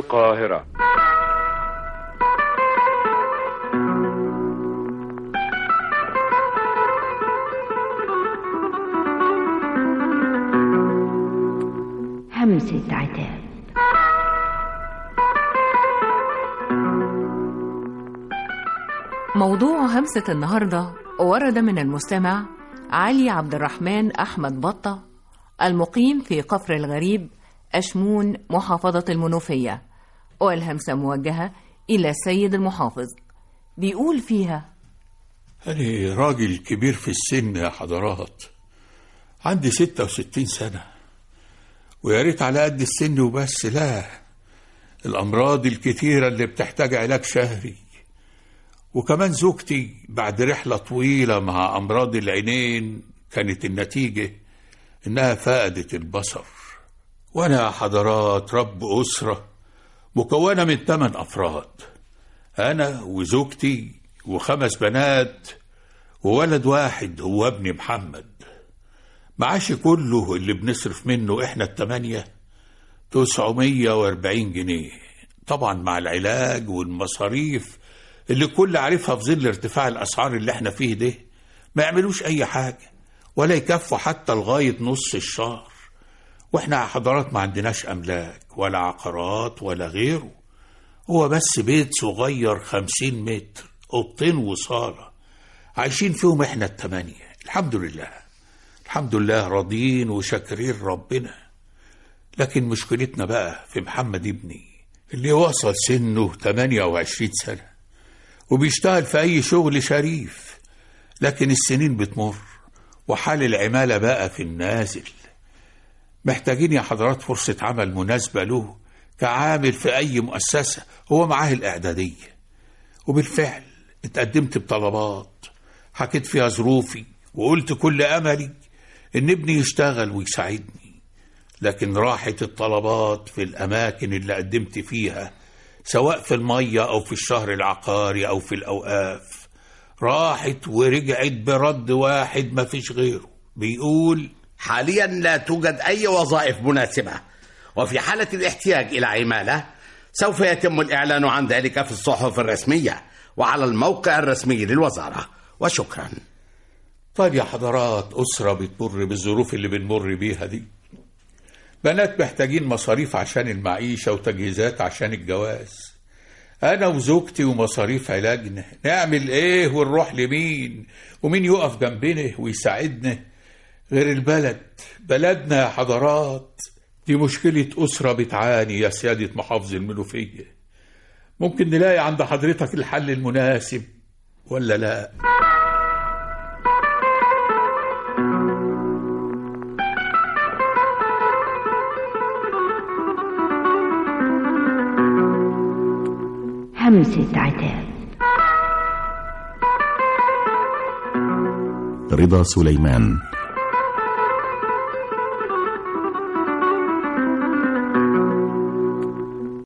القاهرة همسة عتاب موضوع همسة النهاردة ورد من المستمع علي عبد الرحمن أحمد بطة المقيم في قفر الغريب أشمون محافظة المنوفية والهمسة موجهة إلى السيد المحافظ بيقول فيها أنا راجل كبير في السن يا حضرات عندي ستة وستين سنة ويا ريت على قد السن وبس لا الأمراض الكتيرة اللي بتحتاج علاج شهري وكمان زوجتي بعد رحلة طويلة مع أمراض العينين كانت النتيجة إنها فقدت البصر وأنا يا حضرات رب أسرة مكونة من ثمان أفراد أنا وزوجتي وخمس بنات وولد واحد هو ابني محمد معاشي كله اللي بنصرف منه إحنا التمانية تسعمية واربعين جنيه طبعا مع العلاج والمصاريف اللي كل عارفها في ظل ارتفاع الأسعار اللي احنا فيه ده ما يعملوش أي حاجة ولا يكفوا حتى لغاية نص الشهر واحنا يا حضرات ما عندناش أملاك ولا عقارات ولا غيره هو بس بيت صغير خمسين متر أوضتين وصالة عايشين فيهم احنا التمانية الحمد لله الحمد لله راضيين وشاكرين ربنا لكن مشكلتنا بقى في محمد ابني اللي وصل سنه 28 سنة وبيشتغل في أي شغل شريف لكن السنين بتمر وحال العمالة بقى في النازل محتاجين يا حضرات فرصة عمل مناسبة له كعامل في أي مؤسسة هو معاه الإعدادية وبالفعل اتقدمت بطلبات حكيت فيها ظروفي وقلت كل أملي إن ابني يشتغل ويساعدني لكن راحت الطلبات في الأماكن اللي قدمت فيها سواء في المية أو في الشهر العقاري أو في الأوقاف راحت ورجعت برد واحد ما فيش غيره بيقول حاليا لا توجد أي وظائف مناسبة وفي حالة الاحتياج إلى عمالة سوف يتم الإعلان عن ذلك في الصحف الرسمية وعلى الموقع الرسمي للوزارة وشكرا طيب يا حضرات أسرة بتمر بالظروف اللي بنمر بيها دي بنات محتاجين مصاريف عشان المعيشة وتجهيزات عشان الجواز أنا وزوجتي ومصاريف علاجنا نعمل إيه ونروح لمين ومين يقف جنبنا ويساعدنا غير البلد بلدنا يا حضرات دي مشكلة أسرة بتعاني يا سيادة محافظ المنوفية ممكن نلاقي عند حضرتك الحل المناسب ولا لا همسة عتاب رضا سليمان